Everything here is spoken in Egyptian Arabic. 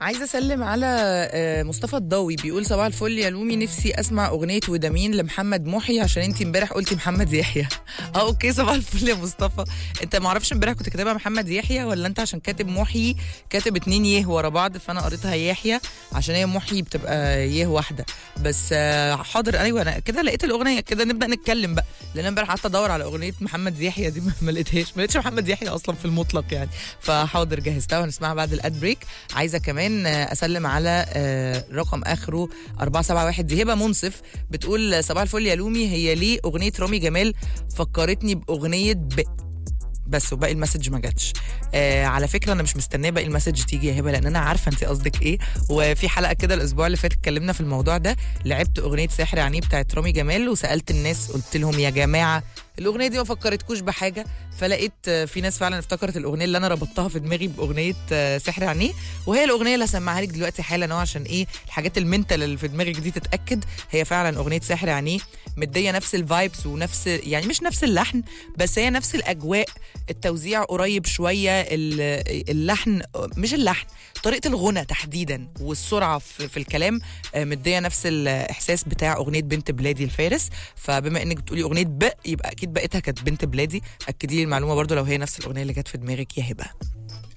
عايزه اسلم على آه، مصطفى الضوي بيقول صباح الفل يا لومي نفسي اسمع اغنيه ودامين لمحمد محي عشان انت امبارح قلتي محمد يحيى اه اوكي صباح الفل يا مصطفى انت ما اعرفش امبارح كنت كاتبها محمد يحيى ولا انت عشان كاتب محي كاتب اتنين يه ورا بعض فانا قريتها يحيى عشان هي محي بتبقى يه واحده بس آه، حاضر ايوه انا كده لقيت الاغنيه كده نبدا نتكلم بقى لان امبارح قعدت ادور على اغنيه محمد يحيى دي ما لقيتهاش ما لقيتش محمد يحيى اصلا في المطلق يعني فحاضر جهزتها وهنسمعها بعد الاد بريك عايزه كمان آه، اسلم على آه، رقم اخره 471 دي هبه منصف بتقول صباح الفل يا لومي هي ليه اغنيه رامي جمال فكرتني باغنيه ب بس وباقي المسج ما جاتش آه على فكره انا مش مستنيه باقي المسج تيجي يا هبه لان انا عارفه انت قصدك ايه وفي حلقه كده الاسبوع اللي فات اتكلمنا في الموضوع ده لعبت اغنيه سحر يعني بتاعت رامي جمال وسالت الناس قلت لهم يا جماعه الاغنيه دي ما فكرتكوش بحاجه فلقيت آه، في ناس فعلا افتكرت الاغنيه اللي انا ربطتها في دماغي باغنيه آه، سحر عينيه وهي الاغنيه اللي هسمعها لك دلوقتي حالا اهو عشان ايه الحاجات المنتال اللي في دماغك دي تتاكد هي فعلا اغنيه سحر عينيه مديه نفس الفايبس ونفس يعني مش نفس اللحن بس هي نفس الاجواء التوزيع قريب شويه ال- اللحن مش اللحن طريقه الغنى تحديدا والسرعه في, في الكلام آه، مديه نفس الاحساس بتاع اغنيه بنت بلادي الفارس فبما انك بتقولي اغنيه ب يبقى اكيد بقيتها كانت بنت بلادي اكدي لي المعلومه برضو لو هي نفس الاغنيه اللي جت في دماغك يا هبه